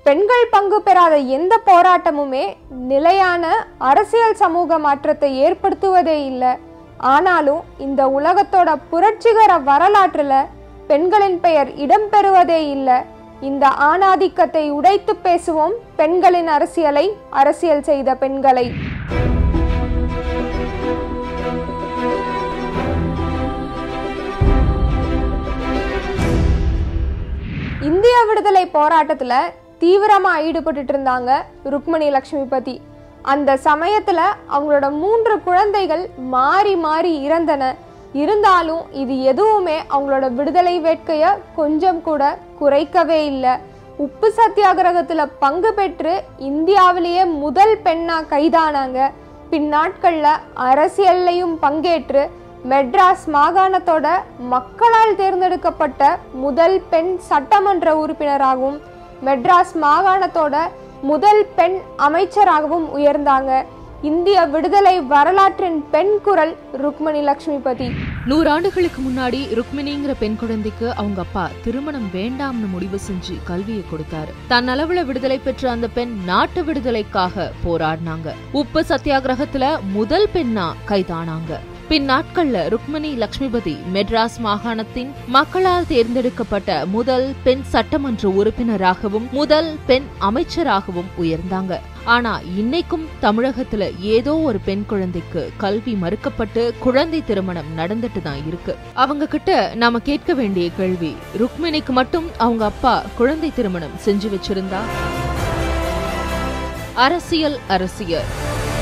பெண்கள் பங்கு பெறாத எந்த போராட்டமுமே நிலையான அரசியல் சமூக மாற்றத்தை ஏற்படுத்துவதே இல்லை ஆனாலும் இந்த உலகத்தோட புரட்சிகர வரலாற்றுல பெண்களின் பெயர் இடம்பெறுவதே இல்லை இந்த ஆணாதிக்கத்தை உடைத்து பேசுவோம் பெண்களின் அரசியலை அரசியல் செய்த பெண்களை இந்திய விடுதலை போராட்டத்துல தீவிரமா ஈடுபட்டுட்டு இருந்தாங்க ருக்மணி லக்ஷ்மிபதி அந்த சமயத்துல அவங்களோட மூன்று குழந்தைகள் மாறி மாறி இறந்தன இருந்தாலும் இது எதுவுமே அவங்களோட விடுதலை வேட்கைய கொஞ்சம் கூட குறைக்கவே இல்லை உப்பு சத்தியாகிரகத்துல பங்கு பெற்று இந்தியாவிலேயே முதல் பெண்ணா கைதானாங்க பின்னாட்கள்ல அரசியல்லையும் பங்கேற்று மெட்ராஸ் மாகாணத்தோட மக்களால் தேர்ந்தெடுக்கப்பட்ட முதல் பெண் சட்டமன்ற உறுப்பினராகவும் மெட்ராஸ் மாகாணத்தோட முதல் பெண் அமைச்சராகவும் உயர்ந்தாங்க இந்திய விடுதலை வரலாற்றின் பெண் குரல் ருக்மணி லக்ஷ்மிபதி நூறாண்டுகளுக்கு முன்னாடி ருக்மிணிங்கிற பெண் குழந்தைக்கு அவங்க அப்பா திருமணம் வேண்டாம்னு முடிவு செஞ்சு கல்வியை கொடுத்தாரு தன் அளவுல விடுதலை பெற்ற அந்த பெண் நாட்டு விடுதலைக்காக போராடினாங்க உப்பு சத்தியாகிரகத்துல முதல் பெண்ணா கைதானாங்க பின் நாட்கள்ல ருக்மணி லக்ஷ்மிபதி மெட்ராஸ் மாகாணத்தின் மக்களால் தேர்ந்தெடுக்கப்பட்ட முதல் பெண் சட்டமன்ற உறுப்பினராகவும் முதல் பெண் அமைச்சராகவும் உயர்ந்தாங்க ஆனா இன்னைக்கும் தமிழகத்துல ஏதோ ஒரு பெண் குழந்தைக்கு கல்வி மறுக்கப்பட்டு குழந்தை திருமணம் நடந்துட்டு தான் இருக்கு அவங்க கிட்ட நாம கேட்க வேண்டிய கேள்வி ருக்மிணிக்கு மட்டும் அவங்க அப்பா குழந்தை திருமணம் செஞ்சு வச்சிருந்தா அரசியல் அரசியல்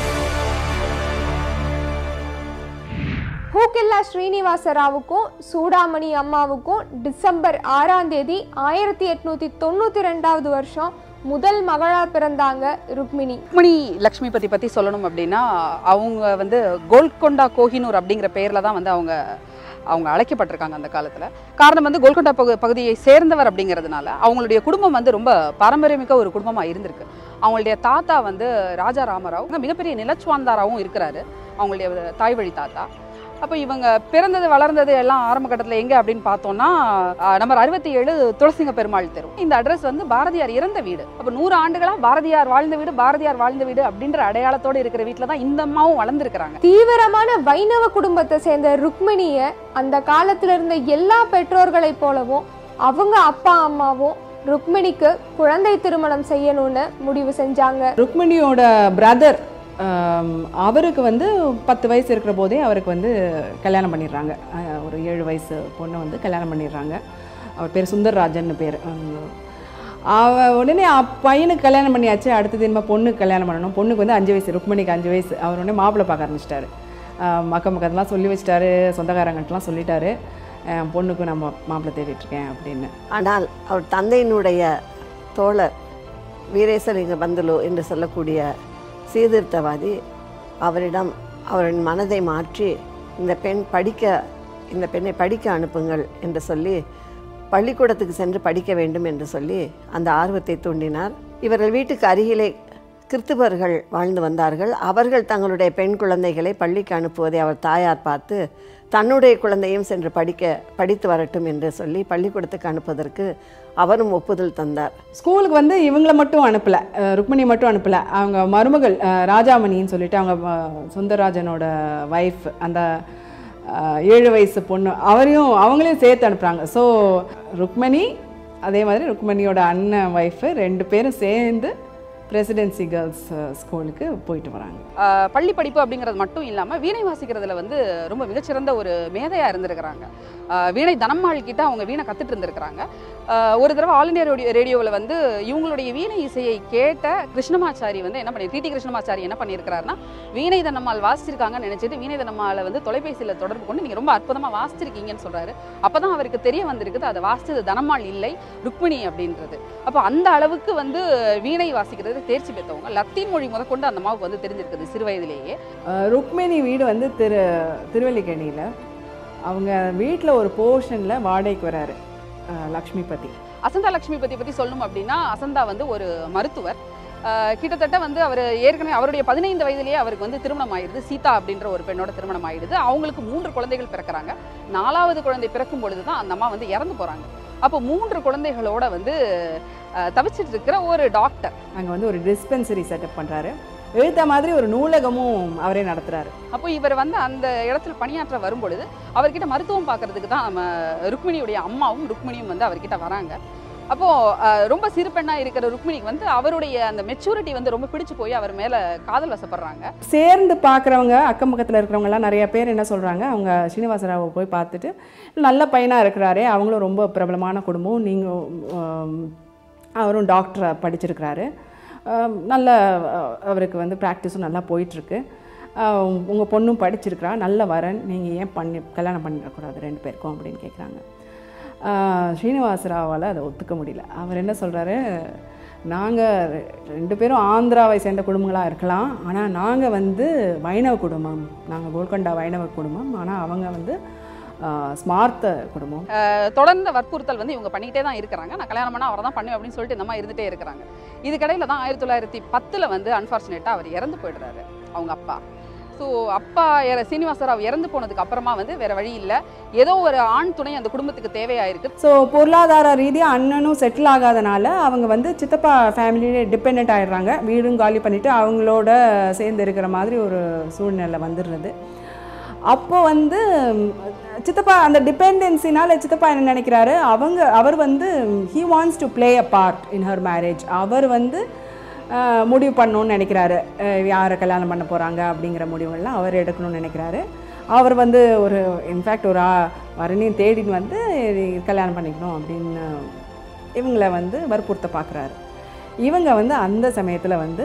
ஹூக்கில்லா ஸ்ரீனிவாச ராவுக்கும் சூடாமணி அம்மாவுக்கும் டிசம்பர் ஆறாம் தேதி ஆயிரத்தி எட்நூத்தி தொண்ணூத்தி ரெண்டாவது வருஷம் முதல் மகளா பிறந்தாங்க ருக்மிணி ருக்மிணி லக்ஷ்மிபதி பற்றி சொல்லணும் அப்படின்னா அவங்க வந்து கோல்கொண்டா கோஹினூர் அப்படிங்கிற பேரில் தான் வந்து அவங்க அவங்க அழைக்கப்பட்டிருக்காங்க அந்த காலத்தில் காரணம் வந்து கோல்கொண்டா பகு பகுதியை சேர்ந்தவர் அப்படிங்கிறதுனால அவங்களுடைய குடும்பம் வந்து ரொம்ப பாரம்பரியமிக்க ஒரு குடும்பமாக இருந்திருக்கு அவங்களுடைய தாத்தா வந்து ராஜா ராமராவ் அவங்க மிகப்பெரிய நிலச்சுவாந்தாராவும் இருக்கிறாரு அவங்களுடைய தாய் வழி தாத்தா அப்போ இவங்க பிறந்தது வளர்ந்தது எல்லாம் ஆரம்ப கட்டத்தில் எங்கே அப்படின்னு பார்த்தோம்னா ஆஹ், நம்பர் அறுபத்தி ஏழு துளசிங்க பெருமாள் தெரு இந்த அட்ரஸ் வந்து பாரதியார் இறந்த வீடு அப்போ நூறு ஆண்டுகளாக பாரதியார் வாழ்ந்த வீடு பாரதியார் வாழ்ந்த வீடு அப்படின்ற அடையாளத்தோடு இருக்கிற வீட்டில் தான் இந்த அம்மாவும் வளர்ந்துருக்கிறாங்க தீவிரமான வைணவ குடும்பத்தை சேர்ந்த ருக்மிணிய அந்த காலத்துல இருந்த எல்லா பெற்றோர்களைப் போலவும் அவங்க அப்பா அம்மாவும் ருக்மிணிக்கு குழந்தை திருமணம் செய்யணும்னு முடிவு செஞ்சாங்க ருக்மிணியோட பிரதர் அவருக்கு வந்து பத்து வயசு இருக்கிற போதே அவருக்கு வந்து கல்யாணம் பண்ணிடுறாங்க அஹ், ஒரு ஏழு வயசு பொண்ணை வந்து கல்யாணம் பண்ணிடுறாங்க அவர் பேர் சுந்தர்ராஜன் பேர் அவ உடனே அப் பையனுக்கு கல்யாணம் பண்ணியாச்சு அடுத்தது என்ன பொண்ணுக்கு கல்யாணம் பண்ணணும் பொண்ணுக்கு வந்து அஞ்சு வயசு ருக்மிணிக்கு அஞ்சு வயசு அவர் உடனே மாப்பிள்ளை பார்க்க ஆரம்பிச்சிட்டாரு மக்க மக்கத்தெல்லாம் சொல்லி வச்சிட்டாரு சொந்தக்காரங்கள்ட்டலாம் சொல்லிட்டாரு அஹ், பொண்ணுக்கு நம்ம மாப்பிள்ளை தேடிட்டு இருக்கேன் அப்படின்னு ஆனால் அவர் தந்தையினுடைய தோழர் வீரேசலிங்க பந்துலு என்று சொல்லக்கூடிய சீர்திருத்தவாதி அவரிடம் அவரின் மனதை மாற்றி இந்த பெண் படிக்க இந்த பெண்ணை படிக்க அனுப்புங்கள் என்று சொல்லி பள்ளிக்கூடத்துக்கு சென்று படிக்க வேண்டும் என்று சொல்லி அந்த ஆர்வத்தை தூண்டினார் இவர்கள் வீட்டுக்கு அருகிலே கிறிஸ்துவர்கள் வாழ்ந்து வந்தார்கள் அவர்கள் தங்களுடைய பெண் குழந்தைகளை பள்ளிக்கு அனுப்புவதை அவர் தாயார் பார்த்து தன்னுடைய குழந்தையும் சென்று படிக்க படித்து வரட்டும் என்று சொல்லி பள்ளிக்கூடத்துக்கு அனுப்புவதற்கு அவரும் ஒப்புதல் தந்தார் ஸ்கூலுக்கு வந்து இவங்கள மட்டும் அனுப்பலை ருக்மிணி மட்டும் அனுப்பலை அவங்க மருமகள் அஹ், ராஜாமணின்னு சொல்லிட்டு அவங்க அஹ், சுந்தரராஜனோட ஒய்ஃப் அந்த அஹ், ஏழு வயசு பொண்ணு அவரையும் அவங்களையும் சேர்த்து அனுப்புகிறாங்க ஸோ ருக்மணி அதே மாதிரி ருக்மணியோட அண்ணன் ஒய்ஃபு ரெண்டு பேரும் சேர்ந்து பிரசிடென்சி கேர்ள்ஸ் ஸ்கூலுக்கு போயிட்டு வராங்க ஆஹ் பள்ளி படிப்பு அப்படிங்கிறது மட்டும் இல்லாமல் வீணை வாசிக்கிறதுல வந்து ரொம்ப மிகச்சிறந்த ஒரு மேதையாக இருந்திருக்கிறாங்க ஆஹ் வீணை தனம்மாள் கிட்ட அவங்க வீணை கற்றுட்டு இருந்திருக்கிறாங்க ஆஹ் ஒரு தடவை ஆல் இந்தியா ரேடியோ ரேடியோவில் வந்து இவங்களுடைய வீணை இசையை கேட்ட கிருஷ்ணமாச்சாரி வந்து என்ன பண்ணி டிடி கிருஷ்ணமாச்சாரி என்ன பண்ணியிருக்கிறாருன்னா வீணை தனம்மாள் வாசிச்சிருக்காங்கன்னு நினைச்சிட்டு வீணை தனம்மாளை வந்து தொலைபேசியில் தொடர்பு கொண்டு நீங்கள் ரொம்ப அற்புதமாக வாசிச்சிருக்கீங்கன்னு சொல்கிறாரு அப்போ தான் அவருக்கு தெரிய வந்திருக்குது அதை வாசிச்சது தனம்மாள் இல்லை ருக்மிணி அப்படின்றது அப்போ அந்த அளவுக்கு வந்து வீணை வாசிக்கிறது தேர்ச்சி பெற்றவங்க லத்தீன் மொழி முதற்கொண்டு அந்த அம்மாவுக்கு வந்து தெரிஞ்சிருக்குது சிறு வயதிலேயே அஹ், ருக்மிணி வீடு வந்து திரு திருவல்லிக்கேணியில் அவங்க வீட்டில் ஒரு போர்ஷனில் வாடகைக்கு வராரு அஹ், லக்ஷ்மிபதி அசந்தா லட்சுமி பத்தி பத்தி சொல்லணும் அப்படின்னா அசந்தா வந்து ஒரு மருத்துவர் ஆஹ் கிட்டத்தட்ட வந்து அவர் ஏற்கனவே அவருடைய பதினைந்து வயதிலேயே அவருக்கு வந்து திருமணம் ஆயிடுது சீதா அப்படின்ற ஒரு பெண்ணோட திருமணம் ஆயிடுது அவங்களுக்கு மூன்று குழந்தைகள் பிறக்கறாங்க நாலாவது குழந்தை பிறக்கும் பொழுது தான் அந்த அம்மா வந்து இறந்து போறாங்க அப்போ மூன்று குழந்தைகளோட வந்து அஹ், தவிச்சிட்டு இருக்கிற ஒரு டாக்டர் அங்கே வந்து ஒரு டிஸ்பென்சரி செட்டப் பண்ணுறாரு எழுத்த மாதிரி ஒரு நூலகமும் அவரே நடத்துகிறாரு அப்போ இவர் வந்து அந்த இடத்துல பணியாற்ற வரும்பொழுது அவர்கிட்ட மருத்துவம் பார்க்கறதுக்கு தான் நம்ம ருக்மிணியுடைய அம்மாவும் ருக்மிணியும் வந்து அவர்கிட்ட வராங்க அப்போ அஹ், ரொம்ப சிறு பெண்ணா இருக்கிற ருக்மிணிக்கு வந்து அவருடைய அந்த மெச்சூரிட்டி வந்து ரொம்ப பிடிச்சு போய் அவர் மேல காதல் வசப்படுறாங்க சேர்ந்து பார்க்குறவங்க அக்கம் பக்கத்தில் இருக்கிறவங்கலாம் நிறைய பேர் என்ன சொல்கிறாங்க அவங்க ஸ்ரீனிவாசராவை போய் பார்த்துட்டு நல்ல பையனாக இருக்கிறாரே அவங்களும் ரொம்ப பிரபலமான குடும்பம் நீங்கள் அவரும் டாக்டரை படிச்சிருக்கிறாரு ஆம், நல்ல அஹ், அவருக்கு வந்து ப்ராக்டிஸும் நல்லா போயிட்டுருக்கு உங்கள் பொண்ணும் படிச்சிருக்கிறா நல்ல வரன் நீங்கள் ஏன் பண்ணி கல்யாணம் பண்ணிடக்கூடாது ரெண்டு பேருக்கும் அப்படின்னு கேட்குறாங்க ஸ்ரீனிவாசராவால் அதை ஒத்துக்க முடியல அவர் என்ன சொல்கிறாரு நாங்கள் ரெண்டு பேரும் ஆந்திராவை சேர்ந்த குடும்பங்களாக இருக்கலாம் ஆனால் நாங்கள் வந்து வைணவ குடும்பம் நாங்கள் கோல்கொண்டா வைணவ குடும்பம் ஆனால் அவங்க வந்து ஆஹ், ஸ்மார்த்த குடும்பம் அஹ், தொடர்ந்த வற்புறுத்தல் வந்து இவங்க பண்ணிக்கிட்டே தான் இருக்கிறாங்க நான் கல்யாணம் பண்ணா அவரை தான் பண்ணுவேன் அப்படின்னு சொல்லிட்டு இந்த மாதிரி இருந்துட்டே இருக்கிறாங்க இதுக்கடையில தான் ஆயிரத்தி தொள்ளாயிரத்தி பத்தில் வந்து அன்ஃபார்ச்சுனேட்டாக அவர் இறந்து போயிடுறாரு அவங்க அப்பா ஸோ அப்பா இற- சீனிவாசராவ் இறந்து போனதுக்கு அப்புறமா வந்து வேற வழி இல்லை ஏதோ ஒரு ஆண் துணை அந்த குடும்பத்துக்கு தேவையாயிருக்கு ஸோ பொருளாதார ரீதியாக அண்ணனும் செட்டில் ஆகாதனால அவங்க வந்து சித்தப்பா ஃபேமிலியே டிபெண்ட் ஆயிடுறாங்க வீடும் காலி பண்ணிவிட்டு அவங்களோட சேர்ந்து இருக்கிற மாதிரி ஒரு சூழ்நிலை வந்துடுறது அப்போ வந்து ம், சித்தப்பா அந்த டிபெண்டன்சினால சித்தப்பா என்ன நினைக்கிறாரு அவங்க அவர் வந்து he wants to play a part in her marriage அவர் வந்து அஹ், முடிவு பண்ணணும்னு நினைக்கிறாரு அஹ், யாரை கல்யாணம் பண்ண போகிறாங்க அப்படிங்கிற முடிவுகள்லாம் அவர் எடுக்கணும்னு நினைக்கிறாரு அவர் வந்து ஒரு இன்ஃபேக்ட் ஒரு ஆ- வரனையும் தேடின்னு வந்து நீ கல்யாணம் பண்ணிக்கணும் அப்படின்னு இவங்கள வந்து வற்புறுத்த பார்க்குறாரு இவங்க வந்து அந்த சமயத்தில் வந்து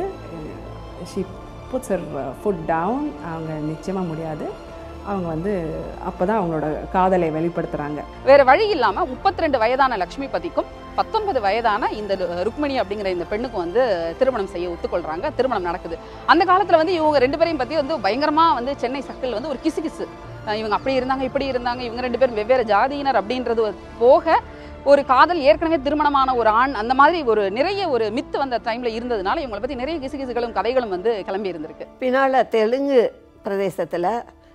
she puts her foot down அவங்க நிச்சயமாக முடியாது அவங்க வந்து அப்போ தான் அவங்களோட காதலை வெளிப்படுத்துகிறாங்க வேற வழி இல்லாம 32 வயதான லக்ஷ்மிபதிக்கும் பத்தொன்பது வயதான இந்த ரு- ருக்மிணி அப்படிங்கிற இந்த பெண்ணுக்கும் வந்து திருமணம் செய்ய ஒத்துக்கொள்றாங்க திருமணம் நடக்குது அந்த காலத்துல வந்து இவங்க ரெண்டு பேரையும் பத்தி வந்து பயங்கரமா வந்து சென்னை சர்க்கிள் வந்து ஒரு கிசு கிசு அஹ் இவங்க அப்படி இருந்தாங்க இப்படி இருந்தாங்க இவங்க ரெண்டு பேரும் வெவ்வேறு ஜாதியினர் அப்படின்றது ஒரு போக ஒரு காதல் ஏற்கனவே திருமணமான ஒரு ஆண் அந்த மாதிரி ஒரு நிறைய ஒரு மித்து வந்த டைம்ல இருந்ததுனால இவங்களை பத்தி நிறைய கிசுகிசுகளும் கதைகளும் வந்து கிளம்பி இருந்திருக்கு பின்னால் தெலுங்கு பிரதேசத்தில்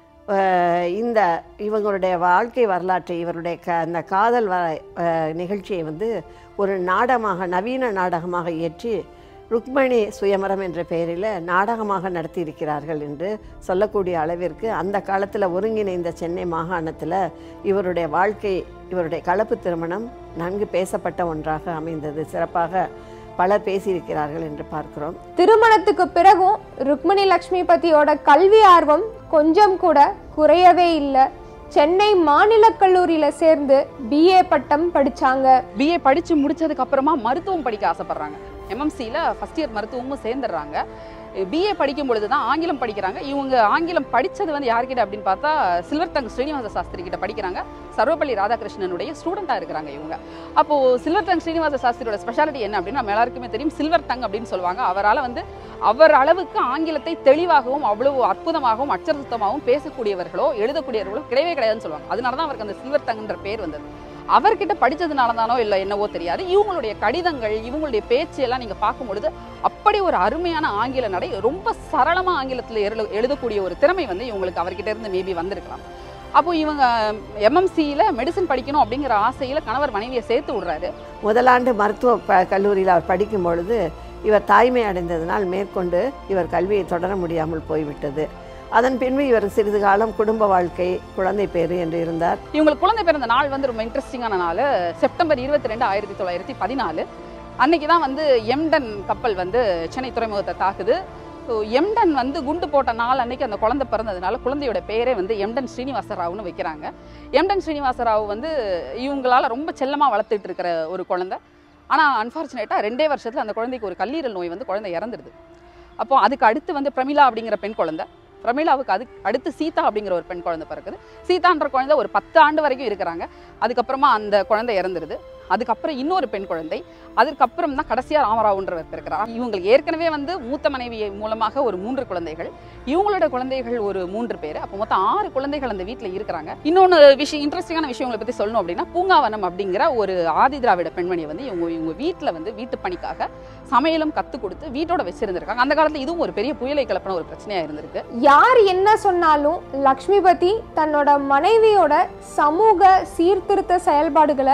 இந்த இவங்களுடைய வாழ்க்கை வரலாற்றை இவருடைய க அந்த காதல் வ அஹ், நிகழ்ச்சியை வந்து ஒரு நாடகமாக நவீன நாடகமாக இயற்றி ருக்மணி சுயமரம் என்ற பெயரில் நாடகமாக நடத்தியிருக்கிறார்கள் என்று சொல்லக்கூடிய அளவிற்கு அந்த காலத்தில் ஒருங்கிணைந்த சென்னை மாகாணத்தில் இவருடைய வாழ்க்கை இவருடைய கலப்பு திருமணம் நன்கு பேசப்பட்ட ஒன்றாக அமைந்தது சிறப்பாக பலர் பேசியிருக்கிறார்கள் என்று பார்க்கிறோம் திருமணத்துக்கு பிறகும் ருக்மிணி லக்ஷ்மிபதியோட கல்வி ஆர்வம் கொஞ்சம் கூட குறையவே இல்லை சென்னை மாநிலக் கல்லூரியில சேர்ந்து பிஏ பட்டம் படிச்சாங்க பிஏ படிச்சு முடிச்சதுக்கு அப்புறமா மருத்துவம் படிக்க ஆசைப்படுறாங்க எம்எம்சியில் ஃபர்ஸ்ட் இயர் மருத்துவமும் சேர்ந்துடுறாங்க பிஏ படிக்கும் பொழுது தான் ஆங்கிலம் படிக்கிறாங்க இவங்க ஆங்கிலம் படிச்சது வந்து யார்கிட்ட அப்படின்னு பார்த்தா சில்வர் டங் ஸ்ரீனிவாச சாஸ்திரி கிட்ட படிக்கிறாங்க சர்வப்பள்ளி ராதாகிருஷ்ணனுடைய ஸ்டூடெண்ட்டாக இருக்கிறாங்க இவங்க அப்போ சில்வர் டங் ஸ்ரீனிவாச சாஸ்திரியோட ஸ்பெஷாலிட்டி என்ன அப்படின்னு நம்ம எல்லாருக்குமே தெரியும் சில்வர் டங் அப்படின்னு சொல்லுவாங்க அவரால் வந்து அவர் அளவுக்கு ஆங்கிலத்தை தெளிவாகவும் அவ்வளவு அற்புதமாகவும் அச்சறுத்தமாகவும் பேசக்கூடியவர்களோ எழுதக்கூடியவர்களோ கிடையவே கிடையாதுன்னு சொல்லுவாங்க அதனால தான் அவருக்கு அந்த சில்வர் டங்ன்ற பேர் வந்தது அவர்கிட்ட படிச்சதுனால தானோ இல்லை என்னவோ தெரியாது இவங்களுடைய கடிதங்கள் இவங்களுடைய பேச்சு எல்லாம் நீங்க பார்க்கும் பொழுது அப்படி ஒரு அருமையான ஆங்கில நடை ரொம்ப சரளமா ஆங்கிலத்தில் எழுத எழுதக்கூடிய ஒரு திறமை வந்து இவங்களுக்கு அவர்கிட்ட இருந்து மேபி வந்திருக்கலாம் அப்போ இவங்க எம்எம்சியில் மெடிசன் படிக்கணும் அப்படிங்கிற ஆசையில் கணவர் மனைவியை சேர்த்து விடுறாரு முதலாண்டு மருத்துவ ப கல்லூரியில் அவர் படிக்கும் பொழுது இவர் தாய்மை அடைந்ததினால் மேற்கொண்டு இவர் கல்வியை தொடர முடியாமல் போய்விட்டது அதன் பின்பு இவர் சிறிது காலம் குடும்ப வாழ்க்கை குழந்தை பேறு என்று இருந்தார் இவங்களுக்கு குழந்தை பிறந்த நாள் வந்து ரொம்ப இன்ட்ரெஸ்டிங்கான நாள் செப்டம்பர் இருபத்தி ரெண்டு ஆயிரத்தி தொள்ளாயிரத்தி பதினாலு அன்னைக்கு தான் வந்து எம்டன் கப்பல் வந்து சென்னை துறைமுகத்தை தாக்குது ஸோ எம்டன் வந்து குண்டு போட்ட நாள் அன்னைக்கு அந்த குழந்தை பிறந்ததுனால குழந்தையோட பேரே வந்து எம்டன் ஸ்ரீனிவாச ராவ்னு வைக்கிறாங்க எம்டன் ஸ்ரீனிவாச ராவ் வந்து இவங்களால ரொம்ப செல்லமாக வளர்த்துட்டு இருக்கிற ஒரு குழந்தை ஆனால் அன்ஃபார்ச்சுனேட்டாக ரெண்டே வருஷத்தில் அந்த குழந்தைக்கு ஒரு கல்லீரல் நோய் வந்து குழந்தை இறந்துடுது அப்போ அதுக்கு அடுத்து வந்து பிரமிளா அப்படிங்கிற பெண் குழந்தை பிரமிளாவுக்கு அது அடுத்து சீதா அப்படிங்கிற ஒரு பெண் குழந்தை பிறக்குது சீதான்ற குழந்தை ஒரு பத்து ஆண்டு வரைக்கும் இருக்கிறாங்க அதுக்கப்புறமா அந்த குழந்தை இறந்துருது அதுக்கப்புறம் இன்னொரு பெண் குழந்தை அதுக்கப்புறம் தான் கடைசியாக ராமராவுன்றவர் பிறக்கிறார் இவங்களுக்கு ஏற்கனவே வந்து மூத்த மனைவி மூலமாக ஒரு மூன்று குழந்தைகள் இவங்களோட குழந்தைகள் ஒரு மூன்று பேர் அப்போ மொத்தம் ஆறு குழந்தைகள் அந்த வீட்டில் இருக்கிறாங்க இன்னொன்று விஷயம் இன்ட்ரெஸ்டிங்கான விஷயங்களை பற்றி சொல்லணும் அப்படின்னா பூங்காவனம் அப்படிங்கிற ஒரு ஆதி திராவிட பெண்மணியை வந்து இவங்க இவங்க வீட்டில் வந்து வீட்டு பணிக்காக சமையலும் கற்றுக் கொடுத்து வீட்டோட வச்சிருந்திருக்காங்க அந்த காலத்தில் இதுவும் ஒரு பெரிய புயலை கிளப்பின ஒரு பிரச்சனையாக இருந்திருக்கு யார் என்ன சொன்னாலும் லக்ஷ்மிபதி தன்னோட மனைவியோட சமூக சீர்திருத்த செயல்பாடுகளை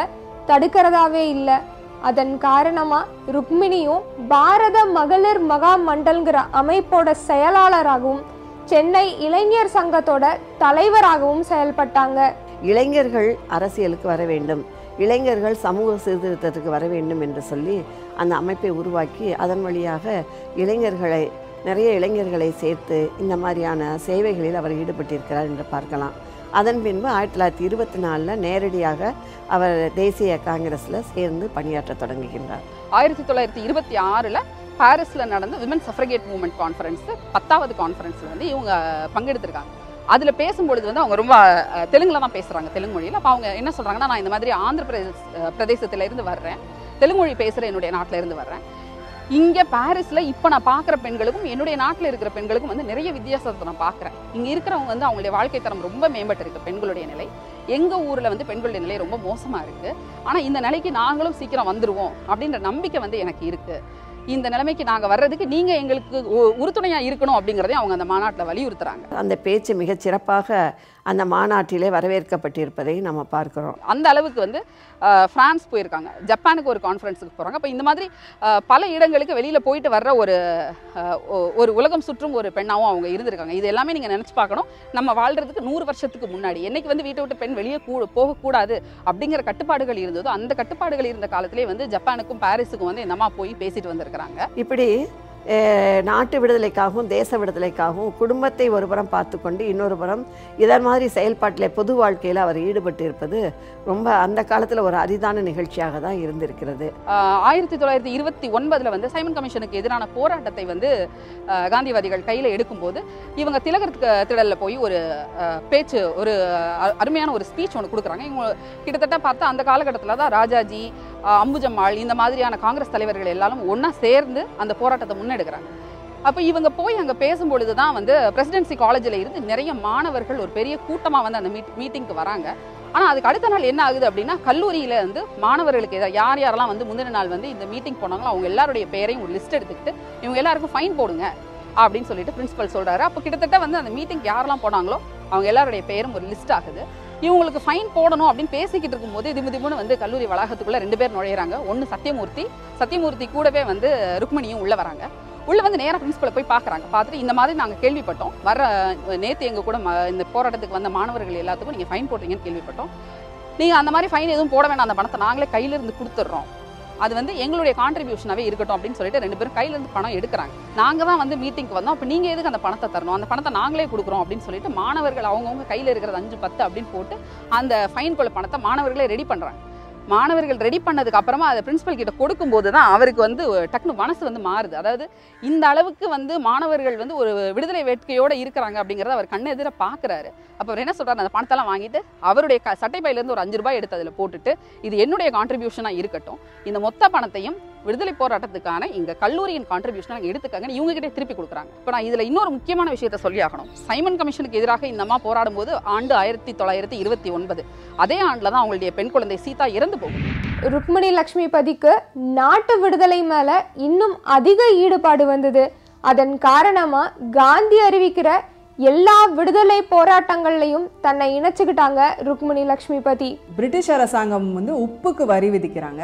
தடுக்கிறதாவே இல்லை அதன் காரணமா ருக்மிணியும் பாரத மகளிர் மகா மண்டல்ங்கிற அமைப்போட செயலாளராகவும் சென்னை இளைஞர் சங்கத்தோட தலைவராகவும் செயல்பட்டாங்க இளைஞர்கள் அரசியலுக்கு வர வேண்டும் இளைஞர்கள் சமூக சீர்திருத்தத்துக்கு வர வேண்டும் என்று சொல்லி அந்த அமைப்பை உருவாக்கி அதன் வழியாக இளைஞர்களை நிறைய இளைஞர்களை சேர்த்து இந்த மாதிரியான சேவைகளில் அவர் ஈடுபட்டிருக்கிறார் என்று பார்க்கலாம் அதன் பின்பு ஆயிரத்தி தொள்ளாயிரத்தி இருபத்தி நாலில் நேரடியாக அவர் தேசிய காங்கிரஸில் சேர்ந்து பணியாற்றத் தொடங்குகின்றார் ஆயிரத்தி தொள்ளாயிரத்தி இருபத்தி ஆறில் பாரிஸில் நடந்த விமன் சஃப்ரகேட் மூவ்மெண்ட் கான்ஃபரன்ஸ் பத்தாவது கான்ஃபரன்ஸில் வந்து இவங்க பங்கெடுத்திருக்காங்க அதில் பேசும்பொழுது வந்து அவங்க ரொம்ப அஹ், தெலுங்குல தான் பேசுகிறாங்க தெலுங்கு மொழியில் அப்போ அவங்க என்ன சொல்கிறாங்கன்னா நான் இந்த மாதிரி ஆந்திர பிரதேச அஹ், பிரதேசத்துல இருந்து வர்றேன் தெலுங்கு மொழி பேசுகிற என்னுடைய நாட்டில இருந்து வர்றேன் இங்கே பாரிஸில் இப்போ நான் பார்க்குற பெண்களுக்கும் என்னுடைய நாட்டில் இருக்கிற பெண்களுக்கும் வந்து நிறைய வித்தியாசத்தை நான் பார்க்குறேன் இங்கே இருக்கிறவங்க வந்து அவங்களுடைய வாழ்க்கை தரம் ரொம்ப மேம்பட்டு இருக்கு பெண்களுடைய நிலை எங்கள் ஊரில் வந்து பெண்களுடைய நிலை ரொம்ப மோசமாக இருக்குது ஆனால் இந்த நிலைக்கு நாங்களும் சீக்கிரம் வந்துருவோம் அப்படின்ற நம்பிக்கை வந்து எனக்கு இருக்குது இந்த நிலைமைக்கு நாங்கள் வர்றதுக்கு நீங்கள் எங்களுக்கு உ- உறுதுணையா இருக்கணும் அப்படிங்கிறதையும் அவங்க அந்த மாநாட்டில் வலியுறுத்துறாங்க அந்த பேச்சு மிகச் சிறப்பாக அந்த மாநாட்டிலே வரவேற்கப்பட்டிருப்பதை நம்ம பார்க்கிறோம் அந்த அளவுக்கு வந்து அஹ், பிரான்ஸ் போயிருக்காங்க ஜப்பானுக்கு ஒரு கான்ஃபரன்ஸுக்கு போகிறாங்க அப்போ இந்த மாதிரி அஹ், பல இடங்களுக்கு வெளியில் போயிட்டு வர்ற ஒரு அஹ், ஒ- ஒரு உலகம் சுற்றும் ஒரு பெண்ணாகவும் அவங்க இருந்திருக்காங்க இது எல்லாமே நீங்கள் நினச்சி பார்க்கணும் நம்ம வாழ்றதுக்கு நூறு வருஷத்துக்கு முன்னாடி என்னைக்கு வந்து வீட்டை விட்டு பெண் வெளியே கூ போகக்கூடாது அப்படிங்கிற கட்டுப்பாடுகள் இருந்ததோ அந்த கட்டுப்பாடுகள் இருந்த காலத்திலே வந்து ஜப்பானுக்கும் பாரிஸுக்கும் வந்து இந்த அம்மா போய் பேசிட்டு வந்திருக்கிறாங்க இப்படி அஹ், நாட்டு விடுதலைக்காகவும் தேச விடுதலைக்காகவும் குடும்பத்தை ஒரு புறம் பார்த்து கொண்டு இன்னொரு புறம் இதன் மாதிரி செயல்பாட்டில் பொது வாழ்க்கையில் அவர் ஈடுபட்டு இருப்பது ரொம்ப அந்த காலத்தில் ஒரு அரிதான நிகழ்ச்சியாக தான் இருந்திருக்கிறது ஆஹ் ஆயிரத்தி தொள்ளாயிரத்தி இருபத்தி ஒன்பதுல வந்து சைமன் கமிஷனுக்கு எதிரான போராட்டத்தை வந்து ஆஹ் காந்திவாதிகள் கையில் எடுக்கும்போது இவங்க திலகர் தி- திடல்ல போய் ஒரு ஆஹ் பேச்சு ஒரு அ- அருமையான ஒரு ஸ்பீச் ஒன்று கொடுக்குறாங்க இவங்க கிட்டத்தட்ட பார்த்தா அந்த காலகட்டத்தில் தான் ராஜாஜி ஆஹ் அம்புஜம்மாள் இந்த மாதிரியான காங்கிரஸ் தலைவர்கள் எல்லாரும் ஒன்றா சேர்ந்து அந்த போராட்டத்தை முன்னெடுக்கிறாங்க அப்போ இவங்க போய் அங்கே பேசும்பொழுது தான் வந்து பிரசிடென்சி காலேஜில் இருந்து நிறைய மாணவர்கள் ஒரு பெரிய கூட்டமாக வந்து அந்த மீட் மீட்டிங்க்கு வராங்க ஆனால் அதுக்கு அடுத்த நாள் என்ன ஆகுது அப்படின்னா கல்லூரியில் வந்து மாணவர்களுக்கு எதா- யார் யாரெல்லாம் வந்து முந்தின நாள் வந்து இந்த மீட்டிங் போனாங்களோ அவங்க எல்லாருடைய பேரையும் ஒரு லிஸ்ட் எடுத்துக்கிட்டு இவங்க எல்லாருக்கும் ஃபைன் போடுங்க அப்படின்னு சொல்லிட்டு பிரின்சிபல் சொல்றாரு அப்போ கிட்டத்தட்ட வந்து அந்த மீட்டிங் யாரெல்லாம் போனாங்களோ அவங்க எல்லாருடைய பேரும் ஒரு லிஸ்ட் ஆகுது இவங்களுக்கு ஃபைன் போடணும் அப்படின்னு பேசிக்கிட்டு இருக்கும்போது திமு திமுன்னு வந்து கல்லூரி வளாகத்துக்குள்ள ரெண்டு பேர் நுழையிறாங்க ஒன்று சத்தியமூர்த்தி சத்தியமூர்த்தி கூடவே வந்து ருக்மணியும் உள்ள வராங்க உள்ள வந்து நேரா பிரின்சிபலை போய் பார்க்கறாங்க பார்த்துட்டு இந்த மாதிரி நாங்கள் கேள்விப்பட்டோம் வர நேற்று எங்க கூட ம- இந்த போராட்டத்துக்கு வந்த மாணவர்கள் எல்லாத்துக்கும் நீங்கள் ஃபைன் போடுறீங்கன்னு கேள்விப்பட்டோம் நீங்கள் அந்த மாதிரி ஃபைன் எதுவும் போட வேண்டாம் அந்த பணத்தை நாங்களே கையில இருந்து கொடுத்துட்றோம் அது வந்து எங்களுடைய கான்ட்ரிபியூஷனாகவே இருக்கட்டும் அப்படின்னு சொல்லிட்டு ரெண்டு பேரும் கையில இருந்து பணம் எடுக்கிறாங்க நாங்கள் தான் வந்து மீட்டிங்க்கு வந்தோம் அப்போ நீங்கள் எதுக்கு அந்த பணத்தை தரணும் அந்த பணத்தை நாங்களே கொடுக்குறோம் அப்படின்னு சொல்லிட்டு மாணவர்கள் அவங்கவுங்க கையில் இருக்கிறது அஞ்சு பத்து அப்படின்னு போட்டு அந்த ஃபைன் கொள்ள பணத்தை மாணவர்களே ரெடி பண்ணுறாங்க மாணவர்கள் ரெடி பண்ணதுக்கு அப்புறமா அதை பிரின்சிபல் கிட்ட கொடுக்கும்போது தான் அவருக்கு வந்து டக்குனு மனசு வந்து மாறுது அதாவது இந்த அளவுக்கு வந்து மாணவர்கள் வந்து ஒரு விடுதலை வேட்கையோட இருக்கிறாங்க அப்படிங்கறத அவர் கண்ணு எதிர பார்க்குறாரு அப்போ அவர் என்ன சொல்றாரு அந்த பணத்தெல்லாம் வாங்கிட்டு அவருடைய க சட்டை பையிலேருந்து ஒரு அஞ்சு ரூபாய் எடுத்து அதில் போட்டுட்டு இது என்னுடைய கான்ட்ரிபியூஷனாக இருக்கட்டும் இந்த மொத்த பணத்தையும் விடுதலை போராட்டத்துக்கான எங்க கல்லூரியின் கான்ட்ரிபியூஷனை நாங்கள் எடுத்துக்காங்கன்னு இவங்க கிட்டே திருப்பி கொடுக்குறாங்க இப்போ நான் இதில் இன்னொரு முக்கியமான விஷயத்தை சொல்லி ஆகணும் சைமன் கமிஷனுக்கு எதிராக இந்த அம்மா போராடும் போது ஆண்டு ஆயிரத்தி தொள்ளாயிரத்தி இருபத்தி ஒன்பது அதே ஆண்டில் தான் அவங்களுடைய பெண் குழந்தை சீதா இறந்து போகும் ருக்மணி லக்ஷ்மிபதிக்கு நாட்டு விடுதலை மேல இன்னும் அதிக ஈடுபாடு வந்தது அதன் காரணமா காந்தி அறிவிக்கிற எல்லா விடுதலை போராட்டங்கள்லையும் தன்னை இணைச்சுக்கிட்டாங்க ருக்மணி லக்ஷ்மிபதி பிரிட்டிஷ் அரசாங்கம் வந்து உப்புக்கு வரி விதிக்கிறாங்க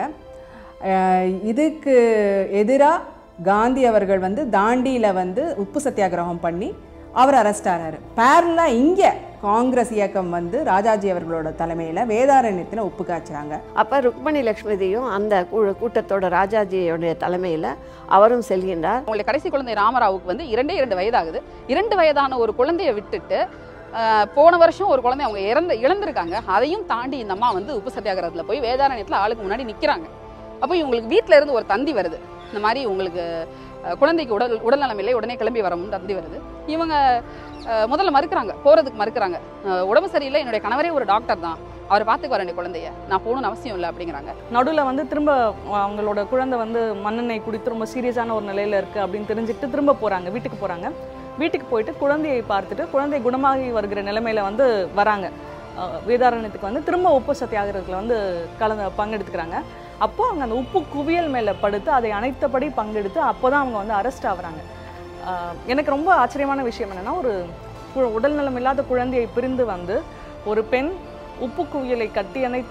அஹ் இதுக்கு எதிராக காந்தி அவர்கள் வந்து தாண்டியில் வந்து உப்பு சத்தியாகிரகம் பண்ணி அவர் அரெஸ்ட் ஆறாரு பேரலாக இங்கே காங்கிரஸ் இயக்கம் வந்து ராஜாஜி அவர்களோட தலைமையில் வேதாரண்யத்தில் உப்பு காய்ச்சுறாங்க அப்போ ருக்மணி லக்ஷ்மிதியும் அந்த கூ- கூட்டத்தோட ராஜாஜியோடைய தலைமையில் அவரும் செல்கின்றார் அவங்களுடைய கடைசி குழந்தை ராமராவுக்கு வந்து இரண்டே இரண்டு வயதாகுது இரண்டு வயதான ஒரு குழந்தையை விட்டுட்டு ஆஹ், போன வருஷம் ஒரு குழந்தை அவங்க இறந்து இழந்திருக்காங்க அதையும் தாண்டி இந்த அம்மா வந்து உப்பு சத்தியாகிரகத்தில் போய் வேதாரண்யத்தில் ஆளுக்கு முன்னாடி நிற்கிறாங்க அப்போ இவங்களுக்கு வீட்டில் இருந்து ஒரு தந்தி வருது இந்த மாதிரி உங்களுக்கு அஹ், குழந்தைக்கு உடல் உடல்நலம் இல்லை உடனே கிளம்பி வரணும்னு தந்தி வருது இவங்க அஹ், முதல்ல மறுக்கிறாங்க போகிறதுக்கு மறுக்கிறாங்க அஹ், உடம்பு சரியில்லை என்னுடைய கணவரே ஒரு டாக்டர் தான் அவர் பார்த்துக்கு வரேன் குழந்தைய நான் போகணும்னு அவசியம் இல்லை அப்படிங்கிறாங்க நடுவில் வந்து திரும்ப அவங்களோட குழந்தை வந்து மண்ணெண்ணெய் குடித்து ரொம்ப சீரியஸான ஒரு நிலையில் இருக்குது அப்படின்னு தெரிஞ்சுக்கிட்டு திரும்ப போகிறாங்க வீட்டுக்கு போகிறாங்க வீட்டுக்கு போயிட்டு குழந்தையை பார்த்துட்டு குழந்தை குணமாகி வருகிற நிலைமையில வந்து வராங்க அஹ் வேதாரண்யத்துக்கு வந்து திரும்ப உப்பு சத்தியாகிரகத்தில் வந்து கலந்து பங்கெடுத்துக்கிறாங்க அப்போ அவங்க அந்த உப்பு குவியல் மேலே படுத்து அதை அனைத்தபடி பங்கெடுத்து அப்போ தான் அவங்க வந்து அரெஸ்ட் ஆகுறாங்க அஹ் எனக்கு ரொம்ப ஆச்சரியமான விஷயம் என்னென்னா ஒரு கு- உடல்நலம் இல்லாத குழந்தையை பிரிந்து வந்து ஒரு பெண் உப்பு குவியலை கட்டி அணைத்து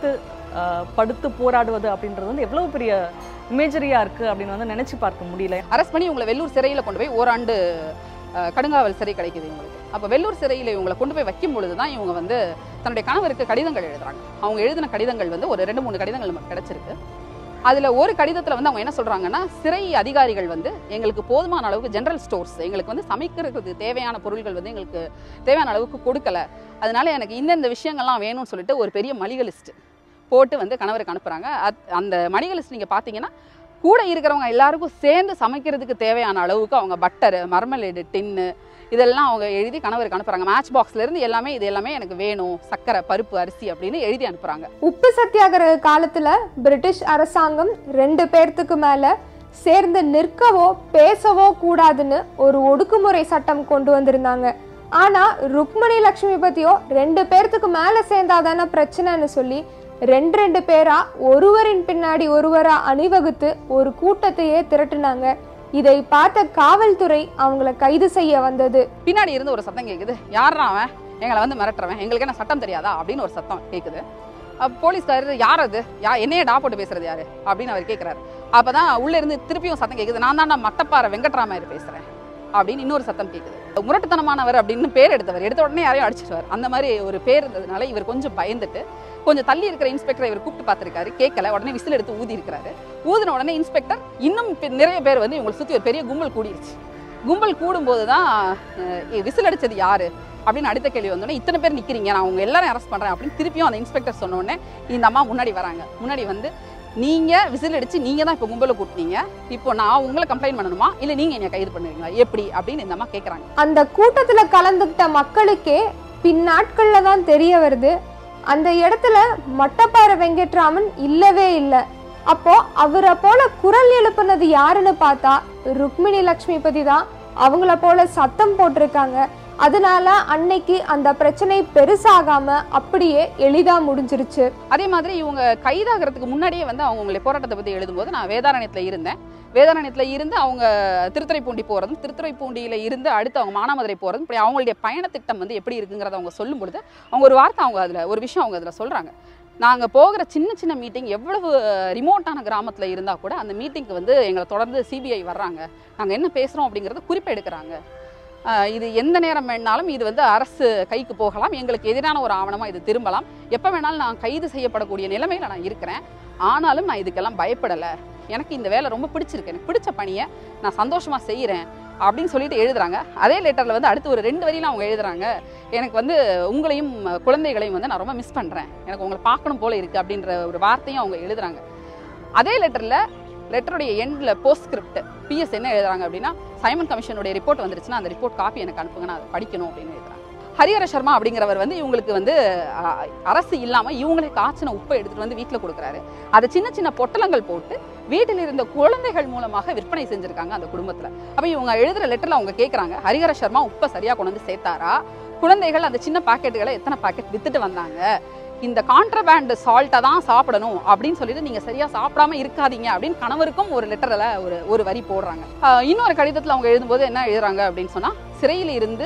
ஆஹ், படுத்து போராடுவது அப்படின்றது வந்து எவ்வளவு பெரிய இமேஜரியா இருக்கு அப்படின்னு வந்து நினைச்சு பார்க்க முடியல அரெஸ்ட் பண்ணி இவங்களை வெள்ளூர் சிறையில் கொண்டு போய் ஓராண்டு அஹ், கடுங்காவல் சிறை கிடைக்குது இவங்களுக்கு அப்போ வெள்ளூர் சிறையில் இவங்களை கொண்டு போய் வைக்கும் பொழுது தான் இவங்க வந்து தன்னுடைய கணவருக்கு கடிதங்கள் எழுதுறாங்க அவங்க எழுதின கடிதங்கள் வந்து ஒரு ரெண்டு மூணு கடிதங்கள் நமக்கு கிடைச்சிருக்கு அதில் ஒரு கடிதத்தில் வந்து அவங்க என்ன சொல்கிறாங்கன்னா சிறை அதிகாரிகள் வந்து எங்களுக்கு போதுமான அளவுக்கு ஜெனரல் ஸ்டோர்ஸ் எங்களுக்கு வந்து சமைக்கிறதுக்கு தேவையான பொருட்கள் வந்து எங்களுக்கு தேவையான அளவுக்கு கொடுக்கல அதனால எனக்கு இந்தந்த விஷயங்கள்லாம் வேணும்னு சொல்லிட்டு ஒரு பெரிய மளிகை லிஸ்ட் போட்டு வந்து கணவருக்கு அனுப்புகிறாங்க அந்த மளிகை லிஸ்ட் நீங்கள் பார்த்தீங்கன்னா கூட இருக்கிறவங்க எல்லாருக்கும் சேர்ந்து சமைக்கிறதுக்கு தேவையான அளவுக்கு அவங்க பட்டரு மர்மலேடு டின்னு இதெல்லாம் அவங்க எழுதி கணவருக்கு அனுப்புகிறாங்க மேட்ச் பாக்ஸ்ல இருந்து எல்லாமே இது எல்லாமே எனக்கு வேணும் சக்கரை பருப்பு அரிசி அப்படின்னு எழுதி அனுப்புகிறாங்க உப்பு சத்தியாகிரக காலத்துல பிரிட்டிஷ் அரசாங்கம் ரெண்டு பேர்த்துக்கு மேல சேர்ந்து நிற்கவோ பேசவோ கூடாதுன்னு ஒரு ஒடுக்குமுறை சட்டம் கொண்டு வந்திருந்தாங்க ஆனா ருக்மணி லட்சுமி பத்தியோ ரெண்டு பேர்த்துக்கு மேல சேர்ந்தாதானே பிரச்சனைன்னு சொல்லி ரெண்டு ரெண்டு பேரா ஒருவரின் பின்னாடி ஒருவரா அணிவகுத்து ஒரு கூட்டத்தையே திரட்டுனாங்க இதை பார்த்த காவல்துறை அவங்கள கைது செய்ய வந்தது பின்னாடி இருந்து ஒரு சத்தம் கேட்குது யாரா அவன் எங்களை வந்து மிரட்டுறவன் எங்களுக்கு என்ன சட்டம் தெரியாதா அப்படின்னு ஒரு சத்தம் கேட்குது அப்ப போலீஸ்காரர் யார் அது யா என்னைய டா போட்டு பேசுறது யாரு அப்படின்னு அவர் கேட்குறாரு அப்பதான் உள்ள இருந்து திருப்பியும் சத்தம் கேட்குது நான் தான் மட்டப்பாறை வெங்கட்ராமயர் பேசுறேன் அப்படின்னு இன்னொரு சத்தம் கேட்குது முரட்டுத்தனமானவர் அப்படின்னு பேர் எடுத்தவர் எடுத்த உடனே யாரையும் அடிச்சிடுவார் அந்த மாதிரி ஒரு பேர் இருந்ததுனால இவர் கொஞ்சம் பயந்துட்டு கொஞ்சம் தள்ளி இருக்கிற இன்ஸ்பெக்டரை இவர் கூப்பிட்டு பார்த்திருக்காரு கேட்கல உடனே விசில் எடுத்து ஊதி இருக்கிறாரு ஊதின உடனே இன்ஸ்பெக்டர் இன்னும் பெ- நிறைய பேர் வந்து இவங்களை சுற்றி ஒரு பெரிய கும்பல் கூடிருச்சு கும்பல் கூடும்போது தான் அஹ், விசில் அடிச்சது யாரு அப்படின்னு அடுத்த கேள்வி வந்தோடனே இத்தனை பேர் நிக்கிறீங்க நான் உங்க எல்லாரும் அரெஸ்ட் பண்றேன் அப்படின்னு திருப்பியும் அந்த இன்ஸ்பெக்டர் சொன்ன உடனே இந்த அம்மா முன்னாடி வராங்க முன்னாடி வந்து நீங்க விசில் அடிச்சு நீங்க தான் இப்போ கும்பலை கூட்டினீங்க இப்போ நான் உங்களை கம்ப்ளைண்ட் பண்ணணுமா இல்ல நீங்க என்னை கைது பண்ணுவீங்களா எப்படி அப்படின்னு இந்த அம்மா கேக்குறாங்க அந்த கூட்டத்துல கலந்துக்கிட்ட மக்களுக்கே பின்னாட்கள்ல தான் தெரிய வருது அந்த இடத்துல மட்டப்பாறை வெங்கட்ராமன் இல்லவே இல்லை அப்போ அவரை போல குரல் எழுப்புனது யாருன்னு பார்த்தா ருக்மிணி லக்ஷ்மி பத்தி தான் அவங்கள போல சத்தம் போட்டிருக்காங்க அதனால அன்னைக்கு அந்த பிரச்சனை பெருசாகாம அப்படியே எளிதா முடிஞ்சிருச்சு அதே மாதிரி இவங்க கைதாகிறதுக்கு முன்னாடியே வந்து அவங்க உங்களுடைய போராட்டத்தை பற்றி எழுதும்போது நான் வேதாரண்யத்தில் இருந்தேன் வேதாரண்யத்தில் இருந்து அவங்க திருத்துறைப்பூண்டி போகிறதும் திருத்துறைப்பூண்டியில் இருந்து அடுத்து அவங்க மானாமதுரை போகிறதும் இப்படி அவங்களுடைய பயணத்திட்டம் வந்து எப்படி இருக்குங்கிறத அவங்க சொல்லும் பொழுது அவங்க ஒரு வார்த்தை அவங்க அதில் ஒரு விஷயம் அவங்க அதில் சொல்கிறாங்க நாங்கள் போகிற சின்ன சின்ன மீட்டிங் எவ்வளவு ரிமோட்டான கிராமத்தில் இருந்தால் கூட அந்த மீட்டிங்க்கு வந்து எங்களை தொடர்ந்து சிபிஐ வர்றாங்க நாங்கள் என்ன பேசுகிறோம் அப்படிங்கிறத குறிப்பு எடுக்கிறாங்க ஆஹ் இது எந்த நேரம் வேணாலும் இது வந்து அரசு கைக்கு போகலாம் எங்களுக்கு எதிரான ஒரு ஆவணமாக இது திரும்பலாம் எப்போ வேணாலும் நான் கைது செய்யப்படக்கூடிய நிலைமையில் நான் இருக்கிறேன் ஆனாலும் நான் இதுக்கெல்லாம் பயப்படலை எனக்கு இந்த வேலை ரொம்ப பிடிச்சிருக்கு எனக்கு பிடிச்ச பணியை நான் சந்தோஷமாக செய்கிறேன் அப்படின்னு சொல்லிட்டு எழுதுறாங்க அதே லெட்டரில் வந்து அடுத்து ஒரு ரெண்டு வரியில அவங்க எழுதுறாங்க எனக்கு வந்து உங்களையும் குழந்தைகளையும் வந்து நான் ரொம்ப மிஸ் பண்ணுறேன் எனக்கு உங்களை பார்க்கணும் போல இருக்குது அப்படின்ற ஒரு வார்த்தையும் அவங்க எழுதுறாங்க அதே லெட்டரில் லெட்டருடைய எண்டில் போஸ்ட்ஸ்கிரிப்ட் பிஎஸ் என்ன எழுதுறாங்க அப்படின்னா சைமன் கமிஷனுடைய ரிப்போர்ட் வந்துருச்சுன்னா அந்த ரிப்போர்ட் காப்பி எனக்கு அனுப்புங்க நான் அதை படிக்கணும் அப்படின்னு எழுதுறாங்க ஹரிஹர சர்மா அப்படிங்கிறவர் வந்து இவங்களுக்கு வந்து அஹ், அரசு இல்லாமல் இவங்களே காய்ச்சின உப்பை எடுத்துட்டு வந்து வீட்டில் கொடுக்குறாரு அதை சின்ன சின்ன பொட்டலங்கள் போட்டு வீட்டில் இருந்த குழந்தைகள் மூலமாக விற்பனை செஞ்சிருக்காங்க அந்த குடும்பத்தில் அப்போ இவங்க எழுதுற லெட்டரில் அவங்க கேட்குறாங்க ஹரிஹர சர்மா உப்பை சரியாக கொண்டு வந்து சேர்த்தாரா குழந்தைகள் அந்த சின்ன பாக்கெட்டுகளை எத்தனை பாக்கெட் வித்துட்டு வந்தாங்க இந்த கான்ட்ரபேண்ட் சால்ட்டை தான் சாப்பிடணும் அப்படின்னு சொல்லிட்டு நீங்கள் சரியாக சாப்பிடாம இருக்காதீங்க அப்படின்னு கணவருக்கும் ஒரு லெட்டரில் ஒரு ஒரு வரி போடுறாங்க ஆஹ் இன்னொரு கடிதத்தில் அவங்க எழுதும்போது என்ன எழுதுறாங்க அப்படின்னு சொன்னால் சிறையில் இருந்து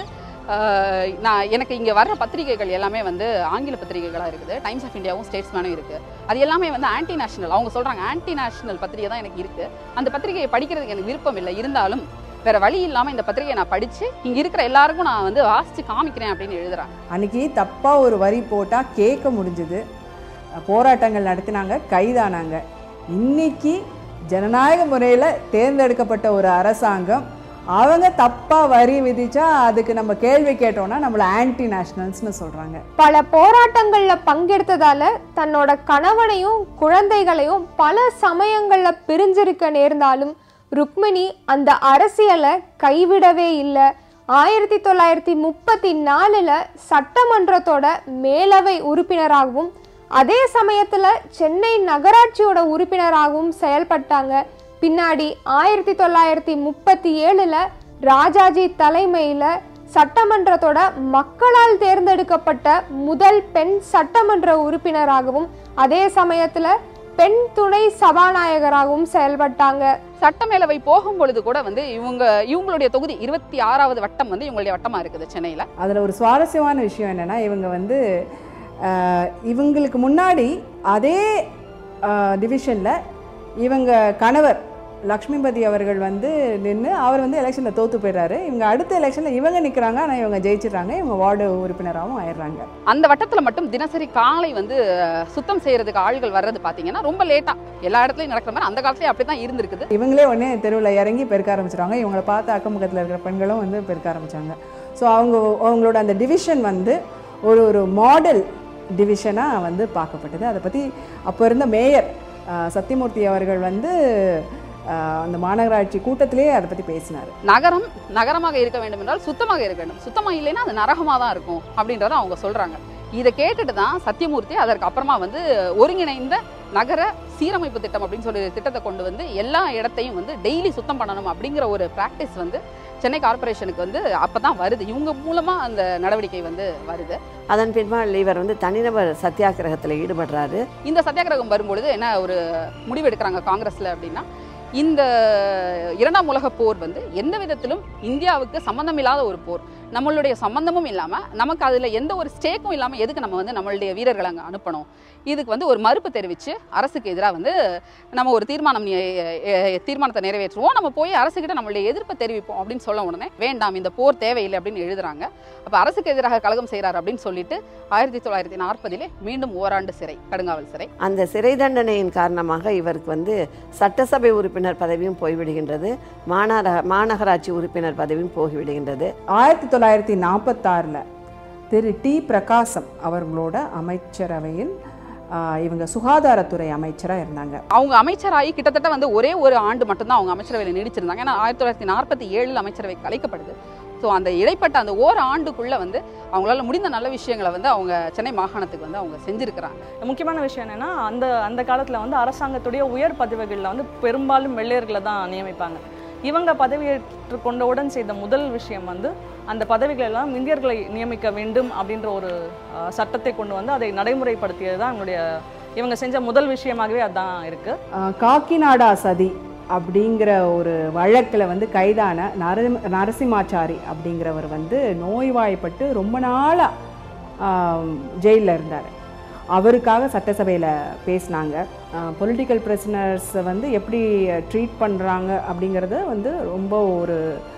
ஆஹ் நான் எனக்கு இங்கே வர்ற பத்திரிகைகள் எல்லாமே வந்து ஆங்கில பத்திரிகைகளாக இருக்குது டைம்ஸ் ஆஃப் இந்தியாவும் ஸ்டேட்ஸ்மேனும் இருக்குது அது எல்லாமே வந்து ஆன்டி நேஷனல் அவங்க சொல்கிறாங்க ஆன்டி நேஷனல் பத்திரிகை தான் எனக்கு இருக்குது அந்த பத்திரிகையை படிக்கிறதுக்கு எனக்கு விருப்பம் இல்லை இருந்தாலும் வேற வழி இல்லாமல் இந்த பத்திரிகையை நான் படித்து இங்கே இருக்கிற எல்லாருக்கும் நான் வந்து வாசித்து காமிக்கிறேன் அப்படின்னு எழுதுறாங்க அன்னைக்கு தப்பாக ஒரு வரி போட்டால் கேட்க முடிஞ்சுது போராட்டங்கள் நடத்தினாங்க கைதானாங்க இன்னைக்கு ஜனநாயக முறையில் தேர்ந்தெடுக்கப்பட்ட ஒரு அரசாங்கம் அவங்க தப்பாக வரி விதிச்சா அதுக்கு நம்ம கேள்வி கேட்டோம்னா நம்மளை ஆன்டி நேஷனல்ஸ்னு சொல்கிறாங்க பல போராட்டங்கள்ல பங்கெடுத்ததால தன்னோட கணவனையும் குழந்தைகளையும் பல சமயங்கள்ல பிரிஞ்சிருக்க நேர்ந்தாலும் ருக்மிணி அந்த அரசியலை கைவிடவே இல்லை ஆயிரத்தி தொள்ளாயிரத்தி முப்பத்தி நாலுல சட்டமன்றத்தோட மேலவை உறுப்பினராகவும் அதே சமயத்துல சென்னை நகராட்சியோட உறுப்பினராகவும் செயல்பட்டாங்க பின்னாடி ஆயிரத்தி தொள்ளாயிரத்தி முப்பத்தி ஏழுல ராஜாஜி தலைமையில சட்டமன்றத்தோட மக்களால் தேர்ந்தெடுக்கப்பட்ட முதல் பெண் சட்டமன்ற உறுப்பினராகவும் அதே சமயத்துல பெண் துணை சபாநாயகராகவும் செயல்பட்டாங்க சட்டமேலவை போகும் பொழுது கூட வந்து இவங்க இவங்களுடைய தொகுதி இருபத்தி ஆறாவது வட்டம் வந்து இவங்களுடைய வட்டமா இருக்குது சென்னையில அதில் ஒரு சுவாரஸ்யமான விஷயம் என்னென்னா இவங்க வந்து அஹ், இவங்களுக்கு முன்னாடி அதே டிவிஷனில் இவங்க கணவர் லக்ஷ்மிபதி அவர்கள் வந்து நின்று அவர் வந்து எலெக்ஷனில் தோற்று போயிடுறாரு இவங்க அடுத்த எலெக்ஷனில் இவங்க நிற்கிறாங்க ஆனால் இவங்க ஜெயிச்சிடுறாங்க இவங்க வார்டு உறுப்பினராகவும் ஆயிடுறாங்க அந்த வட்டத்துல மட்டும் தினசரி காலை வந்து அஹ், சுத்தம் செய்யறதுக்கு ஆள்கள் வர்றது பாத்தீங்கன்னா ரொம்ப லேட்டா எல்லா இடத்துலயும் நடக்கிற மாதிரி அந்த காலத்துலயும் அப்படிதான் இருந்திருக்குது இவங்களே உடனே தெருவில் இறங்கி பெருக்க ஆரம்பிச்சிடுவாங்க இவங்களை பார்த்து அக்கம் பக்கத்தில் இருக்கிற பெண்களும் வந்து பெருக்க ஆரம்பிச்சாங்க ஸோ அவங்க அவங்களோட அந்த டிவிஷன் வந்து ஒரு ஒரு மாடல் டிவிஷனாக வந்து பார்க்கப்பட்டது அதை பற்றி அப்போ இருந்த மேயர் அஹ், சத்தியமூர்த்தி அவர்கள் வந்து அஹ், அந்த மாநகராட்சி கூட்டத்திலேயே அதை பற்றி பேசினார் நகரம் நகரமாக இருக்க வேண்டும் என்றால் சுத்தமாக இருக்க வேண்டும் சுத்தமா இல்லைன்னா அது நரகமா தான் இருக்கும் அப்படின்றத அவங்க சொல்றாங்க இதை கேட்டுட்டு தான் சத்தியமூர்த்தி அதற்கு அப்புறமா வந்து ஒருங்கிணைந்த நகர சீரமைப்பு திட்டம் அப்படின்னு சொல்லி ஒரு திட்டத்தை கொண்டு வந்து எல்லா இடத்தையும் வந்து டெய்லி சுத்தம் பண்ணணும் அப்படிங்கிற ஒரு பிராக்டிஸ் வந்து சென்னை கார்ப்பரேஷனுக்கு வந்து அப்பதான் வருது இவங்க மூலமா அந்த நடவடிக்கை வந்து வருது அதன் பின்பால் இவர் வந்து தனிநபர் சத்தியாகிரகத்தில் ஈடுபடுறாரு இந்த சத்தியாகிரகம் வரும்பொழுது என்ன ஒரு முடிவு எடுக்கிறாங்க காங்கிரஸ்ல அப்படின்னா இந்த இரண்டாம் உலகப் போர் வந்து எந்த விதத்திலும் இந்தியாவுக்கு சம்பந்தம் இல்லாத ஒரு போர் நம்மளுடைய சம்பந்தமும் இல்லாம நமக்கு அதுல எந்த ஒரு ஸ்டேக்கும் இல்லாம எதுக்கு நம்ம வந்து நம்மளுடைய வீரர்களை அங்க அனுப்பணும் இதுக்கு வந்து ஒரு மறுப்பு தெரிவிச்சு அரசுக்கு எதிராக வந்து நம்ம ஒரு தீர்மானம் எ- எ- தீர்மானத்தை நிறைவேற்றுவோம் நம்ம போய் அரசுகிட்ட நம்மளுடைய எதிர்ப்பை தெரிவிப்போம் அப்படின்னு சொல்ல உடனே வேண்டாம் இந்த போர் தேவையில்லை அப்படின்னு எழுதுறாங்க அப்ப அரசுக்கு எதிராக கழகம் செய்கிறார் அப்படின்னு சொல்லிட்டு ஆயிரத்தி தொள்ளாயிரத்தி நாற்பதிலே மீண்டும் ஓராண்டு சிறை கடுங்காவல் சிறை அந்த சிறை தண்டனையின் காரணமாக இவருக்கு வந்து சட்டசபை உறுப்பினர் பதவியும் போய்விடுகின்றது மாநகர மாநகராட்சி உறுப்பினர் பதவியும் போய்விடுகின்றது ஆயிரத்தி தொள்ளாயிரத்தி நாற்பத்தாறில் திரு டி பிரகாசம் அவர்களோட அமைச்சரவையில் ஆஹ், இவங்க சுகாதாரத்துறை அமைச்சராக இருந்தாங்க அவங்க அமைச்சராகி கிட்டத்தட்ட வந்து ஒரே ஒரு ஆண்டு மட்டும்தான் அவங்க அமைச்சரவையில் நீடிச்சிருந்தாங்க ஏன்னா ஆயிரத்தி தொள்ளாயிரத்தி நாற்பத்தி ஏழில் அமைச்சரவை கலைக்கப்படுது ஸோ அந்த இடைப்பட்ட அந்த ஓர் ஆண்டுக்குள்ள வந்து அவங்களால முடிந்த நல்ல விஷயங்களை வந்து அவங்க சென்னை மாகாணத்துக்கு வந்து அவங்க செஞ்சிருக்கிறாங்க முக்கியமான விஷயம் என்னன்னா அந்த அந்த காலத்தில் வந்து அரசாங்கத்துடைய உயர் பதவிகளில் வந்து பெரும்பாலும் வெள்ளையர்களை தான் நியமிப்பாங்க இவங்க பதவியேற்று கொண்டவுடன் செய்த முதல் விஷயம் வந்து அந்த பதவிகள் எல்லாம் இந்தியர்களை நியமிக்க வேண்டும் அப்படின்ற ஒரு அஹ், சட்டத்தை கொண்டு வந்து அதை நடைமுறைப்படுத்தியது தான் இவங்களுடைய இவங்க செஞ்ச முதல் விஷயமாகவே அதான் இருக்கு ஆஹ், காக்கிநாடா சதி அப்படிங்கிற ஒரு வழக்கில் வந்து கைதான நர நரசிம்மாச்சாரி அப்படிங்கிறவர் வந்து நோய்வாய்ப்பட்டு ரொம்ப நாளாக ஜெயிலில் இருந்தார் அவருக்காக சட்டசபையில் பேசினாங்க பொலிட்டிக்கல் பிரிசனர்ஸ் வந்து எப்படி ட்ரீட் பண்ணுறாங்க அப்படிங்கிறது வந்து ரொம்ப ஒரு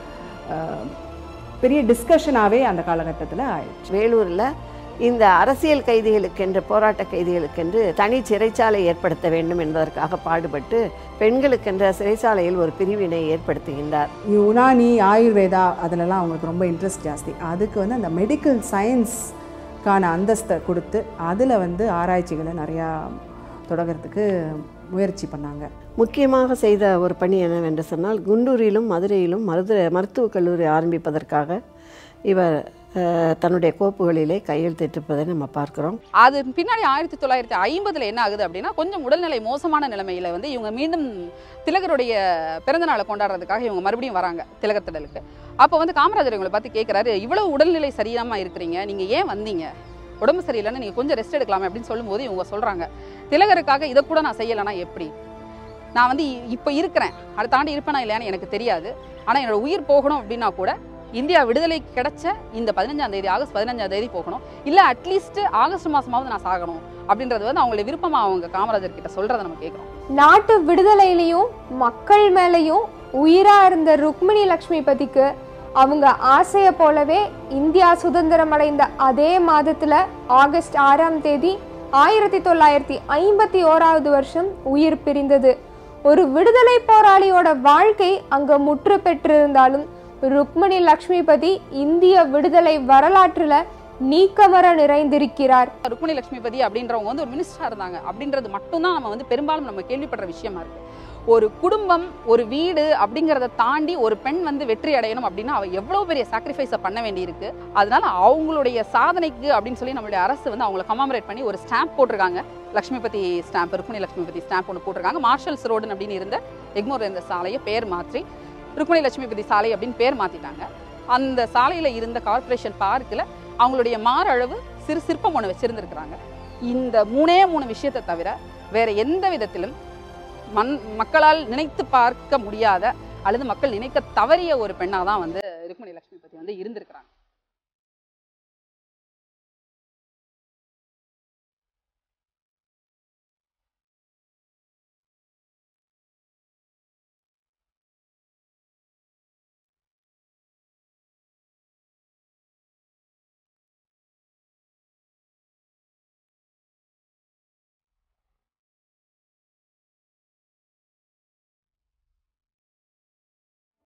ஆஹ், பெரிய டிஸ்கஷனாகவே அந்த காலகட்டத்தில் ஆயிடுச்சு வேலூரில் இந்த அரசியல் கைதிகளுக்கென்று போராட்ட கைதிகளுக்கென்று தனி சிறைச்சாலை ஏற்படுத்த வேண்டும் என்பதற்காக பாடுபட்டு பெண்களுக்கென்ற சிறைச்சாலையில் ஒரு பிரிவினை ஏற்படுத்துகின்றார் யுனானி ஆயுர்வேதா அதிலெல்லாம் அவங்களுக்கு ரொம்ப இன்ட்ரெஸ்ட் ஜாஸ்தி அதுக்கு வந்து அந்த மெடிக்கல் சயின்ஸ்க்கான அந்தஸ்தை கொடுத்து அதில் வந்து ஆராய்ச்சிகளை நிறையா தொடங்கிறதுக்கு முயற்சி பண்ணாங்க முக்கியமாக செய்த ஒரு பணி என்னவென்று சொன்னால் குண்டூரிலும் மதுரையிலும் மருத்துவ மருத்துவக் கல்லூரி ஆரம்பிப்பதற்காக இவர் அஹ், தன்னுடைய கோப்புகளிலே கையெழுத்திட்டிருப்பதை நம்ம பார்க்கிறோம் அது பின்னாடி ஆயிரத்தி தொள்ளாயிரத்தி ஐம்பதுல என்ன ஆகுது அப்படின்னா கொஞ்சம் உடல்நிலை மோசமான நிலைமையில வந்து இவங்க மீண்டும் திலகருடைய பிறந்த நாளை கொண்டாடுறதுக்காக இவங்க மறுபடியும் வராங்க திலகர் திடலுக்கு அப்போ வந்து காமராஜர் இவங்களை பார்த்து கேட்குறாரு இவ்வளவு உடல்நிலை சரியாம இருக்கிறீங்க நீங்க ஏன் வந்தீங்க உடம்பு சரியில்லைன்னு நீங்க கொஞ்சம் ரெஸ்ட் எடுக்கலாமே அப்படின்னு சொல்லும்போது இவங்க சொல்றாங்க திலகருக்காக இதை கூட நான் செய்யலைன்னா எப்படி நான் வந்து இ- இப்போ இருக்கிறேன் அதை தாண்டி இருப்பேனா இல்லையான்னு எனக்கு தெரியாது ஆனால் என்னோட உயிர் போகணும் அப்படின்னா கூட இந்தியா விடுதலை கிடைச்ச இந்த பதினஞ்சாம் தேதி ஆகஸ்ட் பதினஞ்சாம் தேதி போகணும் இல்லை அட்லீஸ்ட் ஆகஸ்ட் மாசமாவது நான் சாகணும் அப்படின்றது வந்து அவங்களுடைய விருப்பமா அவங்க காமராஜர் கிட்ட சொல்றதை நம்ம கேட்குறோம் நாட்டு விடுதலையிலையும் மக்கள் மேலேயும் உயிரா இருந்த ருக்மிணி லக்ஷ்மிபதிக்கு அவங்க ஆசையை போலவே இந்தியா சுதந்திரம் அடைந்த அதே மாதத்துல ஆகஸ்ட் ஆறாம் தேதி ஆயிரத்தி தொள்ளாயிரத்தி ஐம்பத்தி ஓராவது வருஷம் உயிர் பிரிந்தது ஒரு விடுதலை போராளியோட வாழ்க்கை அங்க முற்று பெற்றிருந்தாலும் ருக்மிணி லக்ஷ்மிபதி இந்திய விடுதலை வரலாற்றுல நீக்கமர நிறைந்திருக்கிறார் ருக்மிணி லட்சுமிபதி அப்படின்றவங்க வந்து ஒரு மினிஸ்டரா இருந்தாங்க அப்படின்றது மட்டும்தான் நம்ம வந்து பெரும்பாலும் நம்ம கேள்விப்படுற விஷயமா இருக்கு ஒரு குடும்பம் ஒரு வீடு அப்படிங்கிறத தாண்டி ஒரு பெண் வந்து வெற்றி அடையணும் அப்படின்னா அவ எவ்வளவு பெரிய சாக்ரிஃபைஸை பண்ண வேண்டியிருக்கு அதனால அவங்களுடைய சாதனைக்கு அப்படின்னு சொல்லி நம்மளுடைய அரசு வந்து அவங்கள கமாமரேட் பண்ணி ஒரு ஸ்டாம்ப் போட்டிருக்காங்க லக்ஷ்மிபதி ஸ்டாம்ப் ருக்மிணி லட்சுமிபதி ஸ்டாம்ப் ஒன்று போட்டிருக்காங்க மார்ஷல்ஸ் ரோடுன்னு அப்படின்னு இருந்த எக்மோர் இருந்த சாலையை பேர் மாற்றி ருக்மிணி லட்சுமிபதி சாலை அப்படின்னு பேர் மாத்திட்டாங்க அந்த சாலையில இருந்த கார்ப்பரேஷன் பார்க்கில் அவங்களுடைய மாரளவு சிறு சிற்பம் ஒன்று வச்சிருந்திருக்கிறாங்க இந்த மூணே மூணு விஷயத்தை தவிர வேற எந்த விதத்திலும் மண் மக்களால் நினைத்து பார்க்க முடியாத அல்லது மக்கள் நினைக்க தவறிய ஒரு பெண்ணாக தான் வந்து ருக்மிணி லட்சுமிபதி வந்து இருந்திருக்கிறாங்க